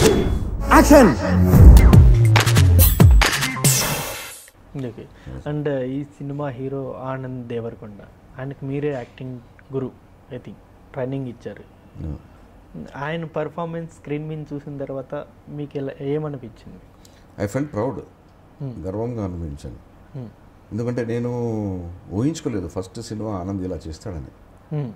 Action okay and ఈ cinema hero Anand Devarakonda ఆయనకు మీరే యాక్టింగ్ గురు ఐ థింక్ ట్రైనింగ్ ఇచ్చారు ఆయన పర్ఫార్మెన్స్ స్క్రీన్ మీద చూసిన తర్వాత మీకు ఎలా ఏమనిపించింది ఐ ఫెల్ ప్రౌడ్ గర్వంగా అనిపించాను ఎందుకంటే నేను ఊహించుకోలేదు ఫస్ట్ సినిమా ఆనంద్ ఇలా చేస్తాడని Hmm.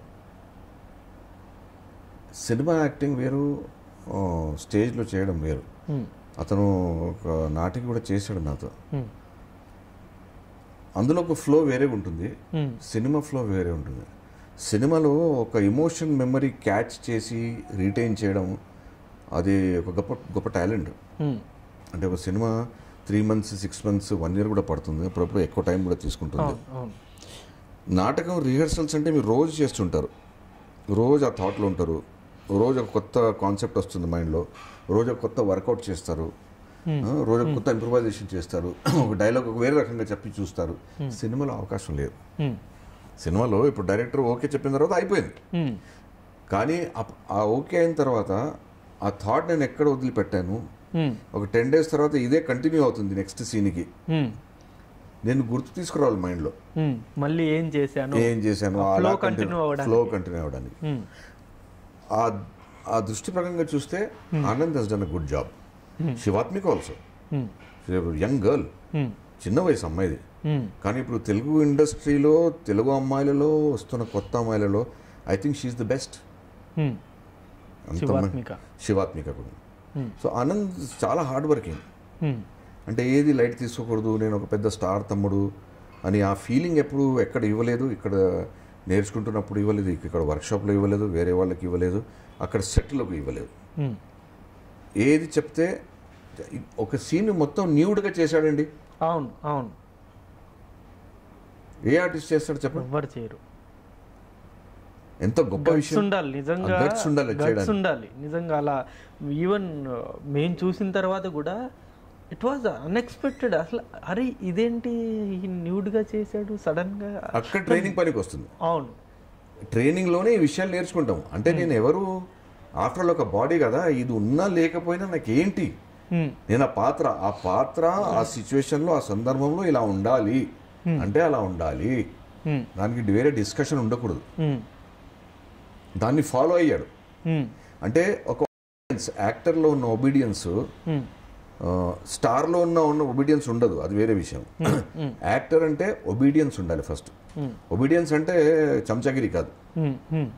సినిమా యాక్టింగ్ వేరు ఆ, స్టేజ్లో చేయడం వేరు Hmm. అతను ఒక నాటికి కూడా చేశాడు నాతో Hmm. అందులో ఒక ఫ్లో వేరే ఉంటుంది Hmm. సినిమా ఫ్లో వేరే ఉంటుంది సినిమాలో ఒక ఎమోషన్ మెమరీ క్యాచ్ చేసి రీటైన్ చేయడం అది ఒక గొప్ప గొప్ప టాలెంట్ Hmm. అంటే ఒక cinema three months six months one year కూడా పడుతుంది అప్పుడప్పుడు ఎక్కువ టైం కూడా తీసుకుంటుంది అవును అవును నాటకం రిహర్సల్స్ అంటే మీరు రోజు చేస్తుంటారు రోజు ఆ థాట్లో ఉంటారు రోజు ఒక కొత్త కాన్సెప్ట్ వస్తుంది మైండ్లో రోజు ఒక కొత్త వర్కౌట్ చేస్తారు ఆ, రోజు ఒక కొత్త ఇంప్రూవైజేషన్ చేస్తారు ఒక డైలాగ్ ఒక వేరే రకంగా చెప్పి చూస్తారు సినిమాలో అవకాశం లేదు Hmm. సినిమాలో ఇప్పుడు డైరెక్టర్ ఓకే చెప్పిన తర్వాత అయిపోయింది Hmm. కానీ అప్- ఆ ఓకే అయిన తర్వాత ఆ థాట్ నేను ఎక్కడ వదిలిపెట్టాను Hmm. ఒక టెన్ డేస్ తర్వాత ఇదే కంటిన్యూ అవుతుంది నెక్స్ట్ సీన్కి Hmm. నేను గుర్తు తీసుకురావాలి మైండ్లో Hmm. మళ్ళీ ఏం చేశాను ఏం చేశాను Flow continue అవ్వడానికి. ఫ్లో కంటిన్యూ అవ్వడానికి Hmm. ఆ ఆ దృష్టి ప్రకంగా చూస్తే Anand he's done a good job Shivathmika also Hmm. Young girl Hmm. చిన్న వయసు అమ్మాయిది Hmm. కానీ ఇప్పుడు తెలుగు ఇండస్ట్రీలో తెలుగు అమ్మాయిలలో వస్తున్న కొత్త అమ్మాయిలలో I think she's the best Hmm. Shivathmika. Shivathmika కూడా సో ఆనంద్ చాలా హార్డ్ వర్కింగ్ Hmm. అంటే ఏది లైట్ తీసుకోకూడదు నేను ఒక పెద్ద స్టార్ తమ్ముడు అని ఆ ఫీలింగ్ ఎప్పుడు ఎక్కడ ఇవ్వలేదు ఇక్కడ నేర్చుకుంటున్నప్పుడు ఇవ్వలేదు ఇక్కడ వర్క్షాప్లో ఇవ్వలేదు వేరే వాళ్ళకి ఇవ్వలేదు అక్కడ సెట్లకు ఇవ్వలేదు Hmm. ఏది చెప్తే ఒక సీన్ మొత్తం న్యూడ్గా చేశాడండి అవును అవును ఏ ఆర్టిస్ట్ చేస్తాడు చెప్పండి ఎవ్వరు చేయరు ఎంత గొప్ప గట్స్ విషయం ఉండాలి నిజంగా ఆ guts ఉండాలి గట్స్ చేయడానికి. ఉండాలి నిజంగా అలా ఈవెన్ మేము చూసిన తర్వాత కూడా ఇట్ వాజ్ అన్ఎక్స్పెక్టెడ్ అసలు అరే ఇదేంటి న్యూడ్ గా చేశాడు సడన్ గా అక్కడ ట్రైనింగ్ పనికి వస్తుంది అవును ట్రైనింగ్లోనే ఈ విషయాలు నేర్చుకుంటాం అంటే నేను ఎవరు ఆఫ్టర్ ఆల్ ఒక బాడీ కదా ఇది ఉన్నా లేకపోయినా నాకు ఏంటి Hmm. నేను ఆ పాత్ర ఆ పాత్ర ఆ సిచ్యువేషన్లో ఆ సందర్భంలో ఇలా ఉండాలి అంటే అలా ఉండాలి Hmm. దానికి వేరే డిస్కషన్ ఉండకూడదు Hmm. దాన్ని ఫాలో అయ్యాడు Hmm. అంటే ఒక యాక్టర్లో ఉన్న ఒబీడియన్స్ Hmm. స్టార్లో ఉన్న ఉన్న ఒబీడియన్స్ ఉండదు అది వేరే విషయం యాక్టర్ అంటే ఒబీడియన్స్ ఉండాలి ఫస్ట్ ఒబీడియన్స్ అంటే చంచగిరి కాదు Hmm. Hmm.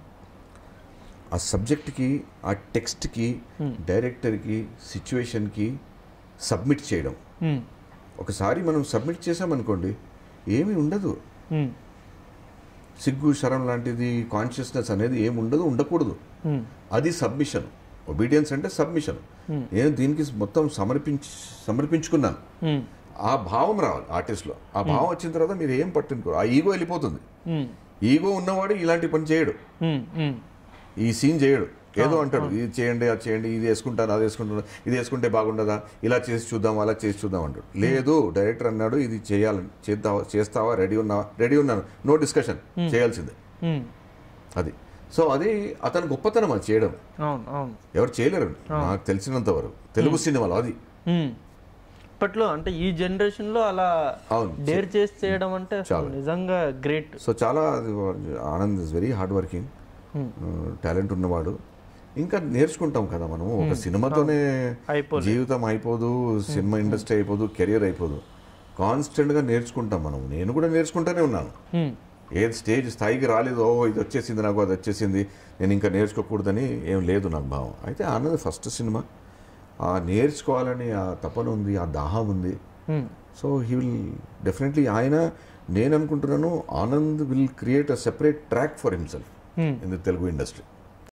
ఆ సబ్జెక్ట్కి ఆ టెక్స్ట్కి డైరెక్టర్కి సిచ్యువేషన్కి సబ్మిట్ చేయడం Hmm. ఒకసారి మనం సబ్మిట్ చేసామనుకోండి ఏమీ ఉండదు Hmm. సిగ్గు శరం లాంటిది కాన్షియస్నెస్ అనేది ఏమి ఉండదు ఉండకూడదు Hmm. అది సబ్మిషన్ ఒబీడియన్స్ అంటే సబ్మిషన్ నేను దీనికి మొత్తం సమర్పించి సమర్పించుకున్నాను Hmm. ఆ భావం రావాలి ఆర్టిస్ట్లో ఆ భావం వచ్చిన తర్వాత మీరు ఏం పట్టించుకోరు ఆ ఈగో వెళ్ళిపోతుంది Hmm. ఈగో ఉన్నవాడు ఇలాంటి పని చేయడు Hmm. Hmm. ఈ సీన్ చేయడు ఏదో అంటాడు ఇది చేయండి అది చేయండి ఇది వేసుకుంటాను అది వేసుకుంటాను ఇది వేసుకుంటే బాగుండదా ఇలా చేసి చూద్దాం అలా చేసి చూద్దాం అంటాడు లేదు డైరెక్టర్ అన్నాడు ఇది చేయాలని చేద్దావా చేస్తావా రెడీ ఉన్నావా రెడీ ఉన్నాను నో డిస్కషన్ చేయాల్సిందే Hmm. అది సో అది అతని గొప్పతనం అది చేయడం అవును అవును ఎవరు చేయలేరు నాకు తెలిసినంత వరకు తెలుగు సినిమాలో అది Hmm. ఇప్పట్లో అంటే ఈ జనరేషన్ లో అలా అవును. డేర్ చేసి చేయడం అంటే అసలు నిజంగా గ్రేట్ సో చాలా అది Anand is very hard working talent ఉన్నవాడు ఇంకా నేర్చుకుంటాం కదా మనం ఒక సినిమాతోనే అయిపోలేదు. జీవితం అయిపోదు సినిమా ఇండస్ట్రీ అయిపోదు కెరియర్ అయిపోదు కాన్స్టెంట్గా నేర్చుకుంటాం మనం నేను కూడా నేర్చుకుంటూనే ఉన్నాను ఏది స్టేజ్ స్థాయికి రాలేదు ఓ ఇది వచ్చేసింది నాకు అది వచ్చేసింది నేను ఇంకా నేర్చుకోకూడదని ఏం లేదు నాకు భావం అయితే ఆనంద్ ఫస్ట్ సినిమా ఆ నేర్చుకోవాలని ఆ తపన ఉంది ఆ దాహం ఉంది సో హీ విల్ డెఫినెట్లీ ఆయన నేను అనుకుంటున్నాను Anand will create a separate track for himself in the Telugu industry